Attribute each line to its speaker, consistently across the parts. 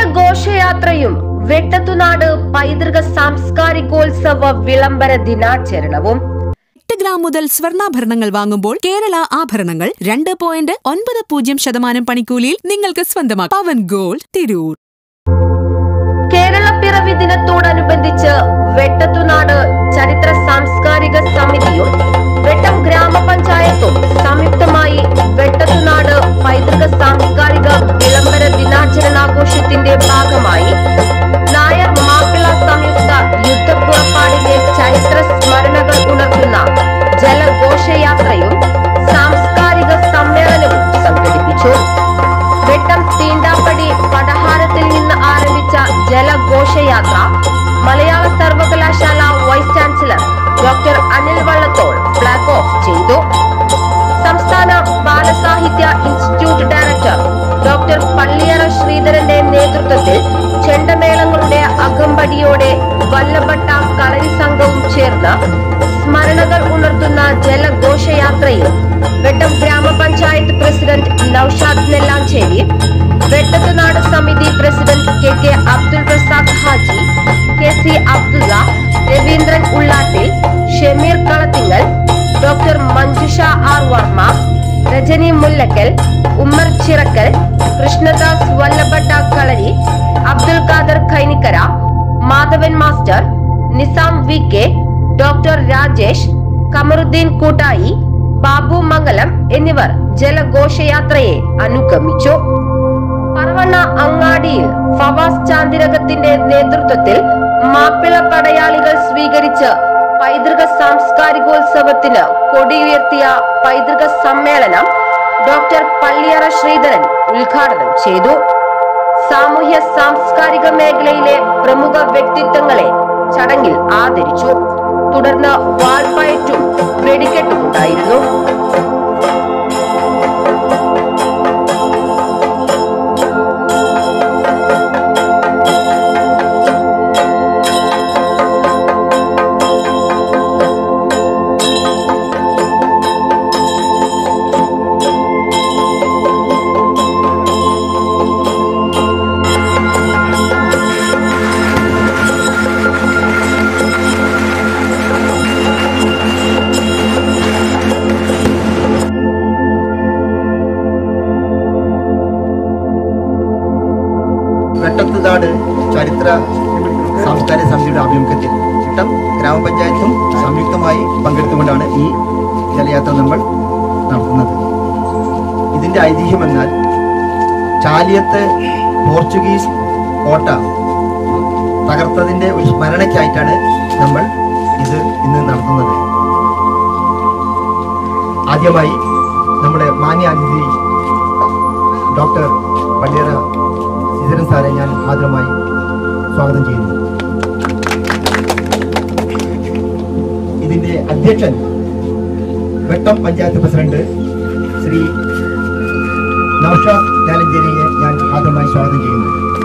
Speaker 1: ജലഘോഷയാത്രയും വെട്ടത്തുനാട് പൈതൃക സാംസ്കാരികോത്സവ വിളംബര ദിനാചരണവും
Speaker 2: എട്ട് ഗ്രാം മുതൽ സ്വർണ്ണാഭരണങ്ങൾ വാങ്ങുമ്പോൾ കേരള ആഭരണങ്ങൾ രണ്ട് പോയിന്റ് ഒൻപത് പൂജ്യം ശതമാനം പണിക്കൂലിയിൽ നിങ്ങൾക്ക് സ്വന്തമാക്കാം പവൻ ഗോൾഡ് തിരൂർ
Speaker 1: കേരളപ്പിറവി ദിനത്തോടനുബന്ധിച്ച് വെട്ടത്തുനാട് ചരിത്ര സാംസ്കാരിക സമിതിയും വെട്ടം ഗ്രാമപഞ്ചായത്തും സംയുക്തമായി വെട്ടത്തുനാട് പൈതൃക സാംസ്കാരിക വിളംബര ദിനാചരണാഘോഷത്തിന്റെ ഭാഗമായി നായർ മാപ്പിള സംയുക്ത യുദ്ധപ്പുറപ്പാടിന്റെ ചരിത്ര സ്മരണകൾ ഉണർത്തുന്ന ജലഘോഷയാത്രയും സാംസ്കാരിക സമ്മേളനവും സംഘടിപ്പിച്ചു വെട്ടം തീണ്ടാപ്പടി പടഹാരത്തിൽ നിന്ന് ആരംഭിച്ച ജലഘോഷയാത്ര മലയാള സർവകലാശാല vice chancellor doctor Anil Vallathol flag off ചെയ്തു സംസ്ഥാന ബാലസാഹിത്യ ഇൻസ്റ്റിറ്റ്യൂട്ട് ഡയറക്ടർ ഡോക്ടർ പള്ളിയറ ശ്രീധരന്റെ നേതൃത്വത്തിൽ ചെണ്ടമേളങ്ങളുടെ അകമ്പടിയോടെ വല്ലഭട്ട കളരി സംഘവും ചേർന്ന് സ്മരണകൾ ഉണർത്തുന്ന ജലഘോഷയാത്രയിൽ വെട്ടം ഗ്രാമപഞ്ചായത്ത് പ്രസിഡന്റ് നൌഷാദ് നെല്ലാഞ്ചേരി വെട്ടത്തുനാട് സമിതി president K K Abdul Razak Haji K C Abdullah Raveendran Ullattil Shameer Kalathingal doctor Manjusha R Varma Rajani Mullakkal Ummer Chirakkal Krishnadas Vallabhatta Kalari Abdul Khader Khainikkara Madhavan master Nizam V K doctor Rajesh Kamaruddin Koottayi Babu മംഗലം എന്നിവർ ജലഘോഷയാത്രയെ അനുഗമിച്ചു പറവണ്ണ അങ്ങാടിയിൽ ഫവാസ് ചാന്തിരകത്തിന്റെ നേതൃത്വത്തിൽ മാപ്പിള പടയാളികൾ സ്വീകരിച്ച് പൈതൃക സാംസ്കാരികോത്സവത്തിന് കൊടിയുയർത്തിയ പൈതൃക സമ്മേളനം ഡോക്ടർ പള്ളിയറ ശ്രീധരൻ ഉദ്ഘാടനം ചെയ്തു സാമൂഹ്യ സാംസ്കാരിക മേഖലയിലെ പ്രമുഖ വ്യക്തിത്വങ്ങളെ ചടങ്ങിൽ ആദരിച്ചു തുടർന്ന് വാൾപ്പയറ്റും വെടിക്കെട്ടും ഉണ്ടായിരുന്നു
Speaker 3: വെട്ടത്തുനാട് ചരിത്ര സാംസ്കാരിക സമിതിയുടെ ആഭിമുഖ്യത്തിൽ ചിട്ടം ഗ്രാമപഞ്ചായത്തും സംയുക്തമായി പങ്കെടുത്തുകൊണ്ടാണ് ഈ ജലയാത്ര നമ്മൾ നടത്തുന്നത് ഇതിന്റെ ഐതിഹ്യം എന്നാൽ ചാലിയത്ത് പോർച്ചുഗീസ് കോട്ട തകർത്തതിന്റെ ഒരു സ്മരണയ്ക്കായിട്ടാണ് നമ്മൾ ഇത് ഇന്ന് നടത്തുന്നത് ആദ്യമായി നമ്മുടെ മാന്യ അതിഥി ഡോക്ടർ പള്ളിയറ ശ്രീധരൻ സാറെ ഞാൻ ആദ്യമായി സ്വാഗതം ചെയ്യുന്നു ഇതിന്റെ അധ്യക്ഷൻ വെട്ടം പഞ്ചായത്ത് പ്രസിഡന്റ് ശ്രീ നൌഷാദ് ചാലഞ്ചേരിയെ ഞാൻ ആദ്യമായി സ്വാഗതം ചെയ്യുന്നു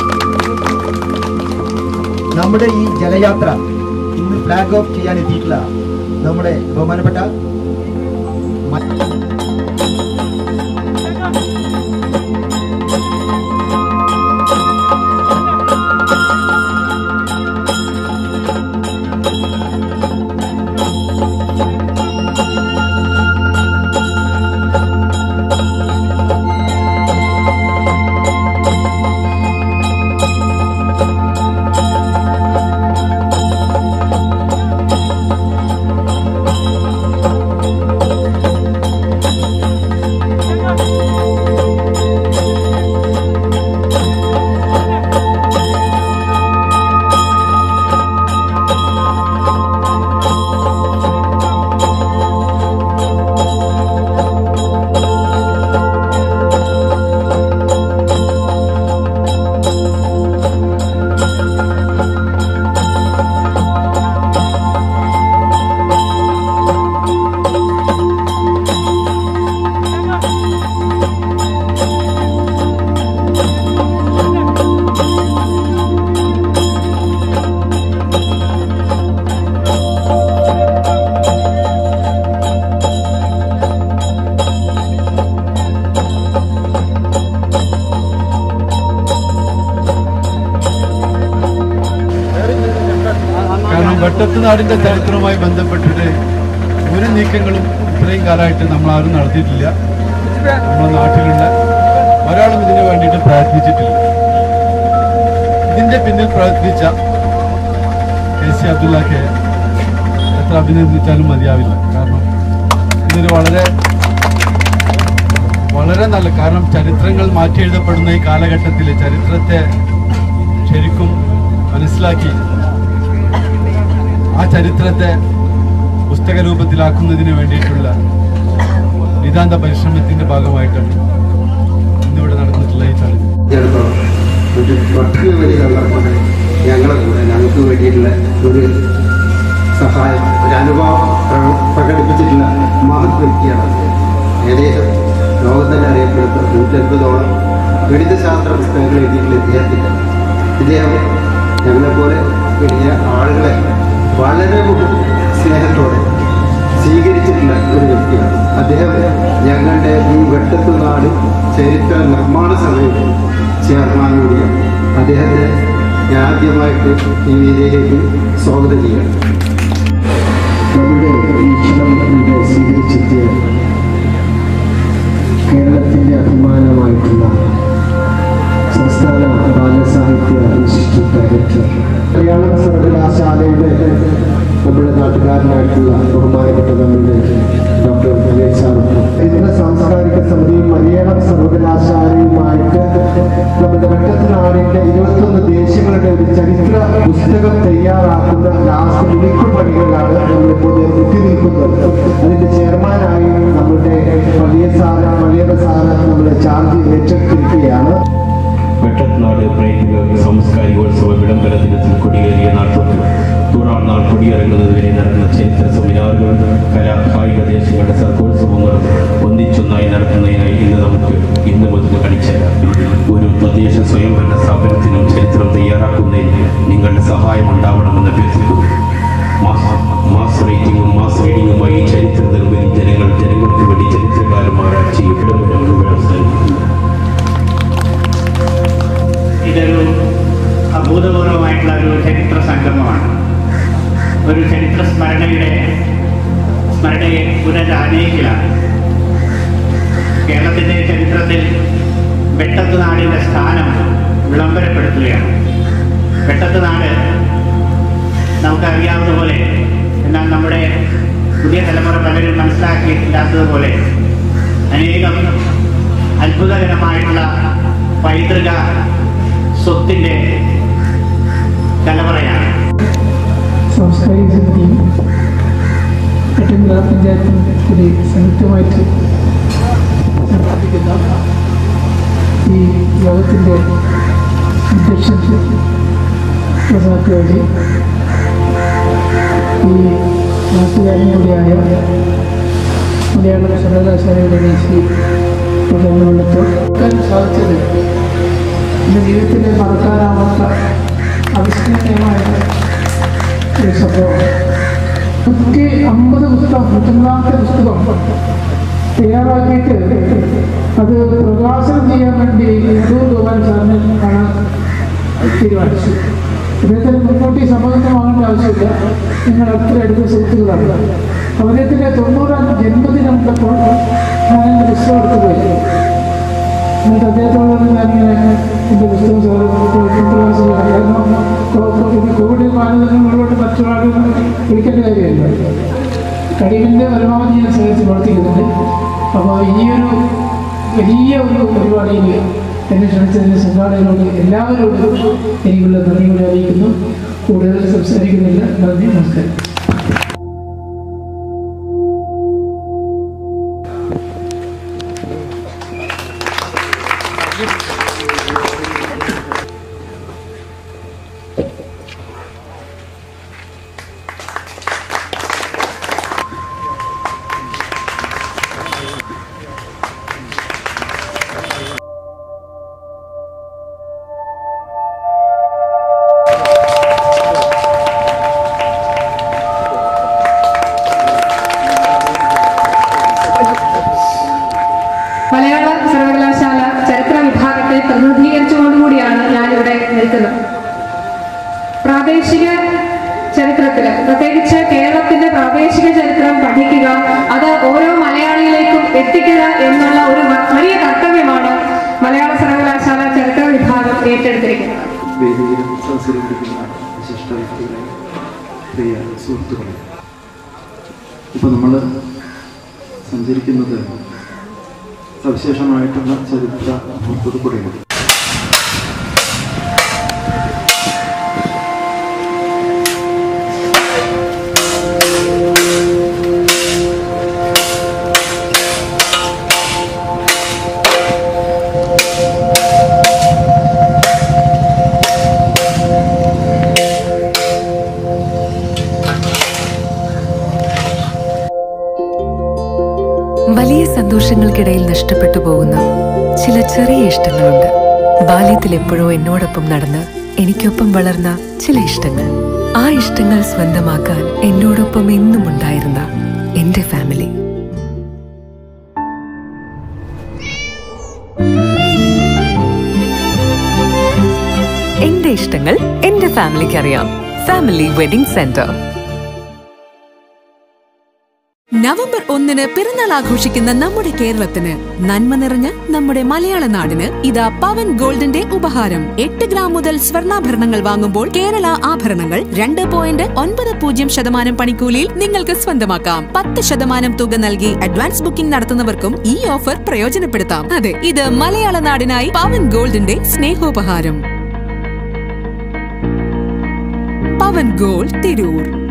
Speaker 3: നമ്മുടെ ഈ ജലയാത്ര ഇന്ന് ഫ്ലാഗ് ഓഫ് ചെയ്യാനെത്തിയിട്ടുള്ള നമ്മുടെ ബഹുമാനപ്പെട്ട മ-
Speaker 4: വെട്ടത്തുനാടിന്റെ ചരിത്രവുമായി ബന്ധപ്പെട്ടിട്ട് ഒരു നീക്കങ്ങളും ഇത്രയും കാലമായിട്ട് നമ്മൾ ആരും നടത്തിയിട്ടില്ല നമ്മുടെ നാട്ടിലുള്ള ഒരാളും ഇതിനു വേണ്ടിയിട്ട് പ്രയത്നിച്ചിട്ടില്ല ഇതിന്റെ പിന്നിൽ പ്രയത്നിച്ച കെ സി അബ്ദുള്ളക്ക് എത്ര അഭിനന്ദിച്ചാലും മതിയാവില്ല കാരണം ഇതൊരു വളരെ വളരെ നല്ല കാരണം ചരിത്രങ്ങൾ മാറ്റി എഴുതപ്പെടുന്ന ഈ കാലഘട്ടത്തിൽ ചരിത്രത്തെ ശരിക്കും മനസ്സിലാക്കി ആ ചരിത്രത്തെ പുസ്തക രൂപത്തിലാക്കുന്നതിന് വേണ്ടിയിട്ടുള്ള നിതാന്ത പരിശ്രമത്തിന്റെ ഭാഗമായിട്ടാണ് ഇന്നിവിടെ നടന്നിട്ടുള്ള ഈ ചടങ്ങ്
Speaker 5: ചിലപ്പോൾ ഒരു പത്ത് വരി കള്ളപ്പോൾ ഞങ്ങളെ കൂടെ ഞങ്ങൾക്ക് വേണ്ടിയിട്ടുള്ള ഒരു സഹായം ഒരു അനുഭവം പ്ര- പ്രകടിപ്പിച്ചിട്ടുള്ള മഹത് വ്യക്തിയാണ് അദ്ദേഹം. ഏകദേശം ലോകത്തിൽ അറിയപ്പെടുന്ന നൂറ്റൻപതോളം ഗണിതശാസ്ത്ര പുസ്തകങ്ങൾ എഴുതിയിട്ടുള്ള ഇദ്ദേഹത്തിൻ്റെ ഇദ്ദേഹം ഞങ്ങളെപ്പോലെ വലിയ ആളുകളെ വളരെ സ്നേഹത്തോടെ സ്വീകരിച്ചിട്ടുള്ള ഒരു വ്യക്തിയാണ് അദ്ദേഹം ഞങ്ങളുടെ ഈ വെട്ടത്തുനാട് ചരിത്ര നിർമ്മാണ സഭയുടെ ചെയർമാൻ കൂടിയാണ് അദ്ദേഹത്തെ ഞാൻ ആദ്യമായിട്ട് ഈ വേദിയിലേക്ക് സ്വാഗതം ചെയ്യാം നമ്മുടെ ഈ ക്ഷണം ഇവിടെ സ്വീകരിച്ചെത്തിയ കേരളത്തിൻ്റെ അഭിമാനമായിട്ടുള്ള സംസ്ഥാന ബാലസാഹിത്യ ഇൻസ്റ്റിറ്റ്യൂട്ട് ഡയറക്ടർ മലയാളം സർവകലാശാലയുടെ നമ്മുടെ നാട്ടുകാരനായിട്ടുള്ള ബഹുമാനപ്പെട്ട നമ്മുടെ ഡോക്ടർ വിവേക് സാറും കേന്ദ്ര സാംസ്കാരിക സമിതിയും മലയാളം സർവകലാശാലയുമായിട്ട് നമ്മുടെ വെട്ടത്തിനാടിന്റെ ഇരുപത്തൊന്ന് ദേശങ്ങളുടെ ഒരു ചരിത്ര പുസ്തകം തയ്യാറാക്കുന്ന ലാസ്റ്റ് മിനിക്കൽ പണികളിലാണ് നമ്മളിപ്പോൾ എത്തി നിൽക്കുന്നത് അതിന്റെ ചെയർമാനായി നമ്മുടെ വലിയ സാറ് വലിയ സാറ് നമ്മുടെ ചാർജ് ഏറ്റെടുത്തിരിക്കുകയാണ്
Speaker 6: വെട്ടനാട് പ്രേമിക സാംസ്കാരികോത്സവ വിളംബരദിനത്തിൽ കൊടിയേറിയ നാട്ടോട്ട് തുറാം നാൾ കൊടിയിറങ്ങുന്നത് വരെ നടക്കുന്ന ചരിത്ര സെമിനാറുകൾ കലാ കായിക ദേശങ്ങളുടെ സർഗോത്സവങ്ങളും ഒന്നിച്ചൊന്നായി നടത്തുന്നതിനായി ഇന്ന് നമുക്ക് ഇന്ന് മുതൽ കളിച്ചേരാം ഒരു തദ്ദേശ സ്വയംഭരണ സ്ഥാപനത്തിനും ചരിത്രം തയ്യാറാക്കുന്നതിന് നിങ്ങളുടെ സഹായം ഉണ്ടാവണമെന്ന് അഭ്യർത്ഥിക്കുന്നു മാസ് മാസ് റേറ്റിംഗും മാസ് റീഡിംഗുമായി ചരിത്ര നിർമ്മിതി ജനങ്ങൾ ജനങ്ങൾക്ക് വേണ്ടി ചരിത്രകാരന്മാരാക്കി വിളംബരം അവസാനിക്കുന്നു
Speaker 7: ഇതൊരു അഭൂതപൂർവമായിട്ടുള്ള ഒരു ചരിത്ര സംഗമമാണ് ഒരു ചരിത്ര സ്മരണയുടെ സ്മരണയെ പുനരാനയിക്കലാണ് കേരളത്തിൻ്റെ ചരിത്രത്തിൽ വെട്ടത്ത് നാടിൻ്റെ സ്ഥാനം വിളംബരപ്പെടുത്തുകയാണ് വെട്ടത്ത് നാട് നമുക്കറിയാവുന്ന പോലെ എന്നാൽ നമ്മുടെ പുതിയ തലമുറ പലരും മനസ്സിലാക്കിയിട്ടില്ലാത്തതുപോലെ അനേകം അത്ഭുതകരമായിട്ടുള്ള പൈതൃക സ്വത്തിൻ്റെ കലവറയാണ്
Speaker 8: സാംസ്കാരിക സമിതിയും മറ്റും ഗ്രാമപഞ്ചായത്തും കൂടി സംയുക്തമായിട്ട് സംഘടിപ്പിക്കുന്ന ഈ യോഗത്തിൻ്റെ അധ്യക്ഷൻ പ്രസാദ് വഴി ഈ നാട്ടുകാരൻ കൂടിയായ മലയാളം സർവകലാശാലയുടെ ദേശീയ പ്രധാനമന്ത്രി സാധിച്ചത് എൻ്റെ ജീവിതത്തിലെ മറക്കാനാവാത്ത അവിസ്മരണീയമായ ഒരു സംഭവം നൂറ്റി അമ്പത് പുസ്തകം നൂറ്റൊന്നാമത്തെ പുസ്തകം തയ്യാറാക്കിയിട്ട് അത് പ്രകാശനം ചെയ്യാൻ വേണ്ടി നെഹ്റു ഗോപാൽ സാറിനെ കാണാൻ തീരുമാനിച്ചു അദ്ദേഹത്തിന് മുൻകൂട്ടി സമ്മതം വാങ്ങേണ്ട ആവശ്യമില്ല നിങ്ങൾ അത്ര അടുത്ത സുഹൃത്തുക്കളാണ് അദ്ദേഹത്തിൻ്റെ തൊണ്ണൂറാം ജന്മദിനം ഉള്ളപ്പോൾ ഞാൻ എൻ്റെ പുസ്തകം എടുത്തു പോയി എന്നിട്ട് അദ്ദേഹത്തോട് പറഞ്ഞ് ഞാനിങ്ങനെ എൻ്റെ പുസ്തകം സാറ് പ്രവാസികളാണ് കാരണം കോ- കോ- ഇത് കോവിഡ് മാനദണ്ഡങ്ങളിലോട്ട് മറ്റുള്ള ആളുകൾ വിളിക്കേണ്ട കാര്യമല്ല കഴിവിൻ്റെ പരമാവധി ഞാൻ സഹകരിച്ച് പ്രവർത്തിക്കുന്നുണ്ട് അപ്പോൾ ഈ ഒരു വലിയ ഒരു പരിപാടിയിൽ എന്നെ ക്ഷണിച്ചതിന് സംഘാടകരോട് എല്ലാവരോടും എനിക്കുള്ള നന്ദി കൂടി അറിയിക്കുന്നു കൂടുതൽ സംസാരിക്കുന്നില്ല നന്ദി നമസ്കാരം
Speaker 9: എത്തിക്കുക എന്നുള്ള ഒരു വ- വലിയ കർത്തവ്യമാണ് മലയാള സർവകലാശാല ചരിത്ര വിഭാഗം ഏറ്റെടുത്തിരിക്കുന്നത്
Speaker 5: വേദിയിലും സദസ്സിലിരിക്കുന്ന വിശിഷ്ട വ്യക്തികളെ പ്രിയ സുഹൃത്തുക്കളെ ഇപ്പോൾ നമ്മൾ സഞ്ചരിക്കുന്നത് സവിശേഷമായിട്ടുള്ള ചരിത്ര മുഹൂർത്തത്തിൽ കൂടെയാണ്
Speaker 10: വലിയ സന്തോഷങ്ങൾക്കിടയിൽ നഷ്ടപ്പെട്ടു പോകുന്ന ചില ചെറിയ ഇഷ്ടങ്ങളുണ്ട് ബാല്യത്തിൽ എപ്പോഴോ എന്നോടൊപ്പം നടന്ന് എനിക്കൊപ്പം വളർന്ന ചില ഇഷ്ടങ്ങൾ ആ ഇഷ്ടങ്ങൾ സ്വന്തമാക്കാൻ എന്നോടൊപ്പം എന്നും ഉണ്ടായിരുന്ന എന്റെ ഫാമിലി എന്റെ ഇഷ്ടങ്ങൾ എന്റെ ഫാമിലിക്ക് അറിയാം ഫാമിലി വെഡിംഗ് സെന്റർ
Speaker 2: നവംബർ ഒന്നിന് പിറന്നാൾ ആഘോഷിക്കുന്ന നമ്മുടെ കേരളത്തിന് നന്മ നിറഞ്ഞ നമ്മുടെ മലയാള നാടിന് ഇതാ പവൻ ഗോൾഡിന്റെ ഉപഹാരം എട്ട് ഗ്രാം മുതൽ സ്വർണ്ണാഭരണങ്ങൾ വാങ്ങുമ്പോൾ കേരള ആഭരണങ്ങൾ രണ്ട് പോയിന്റ് ഒൻപത് പൂജ്യം ശതമാനം പണിക്കൂലിയിൽ നിങ്ങൾക്ക് സ്വന്തമാക്കാം പത്ത് ശതമാനം തുക നൽകി അഡ്വാൻസ് ബുക്കിംഗ് നടത്തുന്നവർക്കും ഈ ഓഫർ പ്രയോജനപ്പെടുത്താം അതെ ഇത് മലയാള നാടിനായി പവൻ ഗോൾഡിന്റെ സ്നേഹോപഹാരം പവൻ ഗോൾഡ് തിരൂർ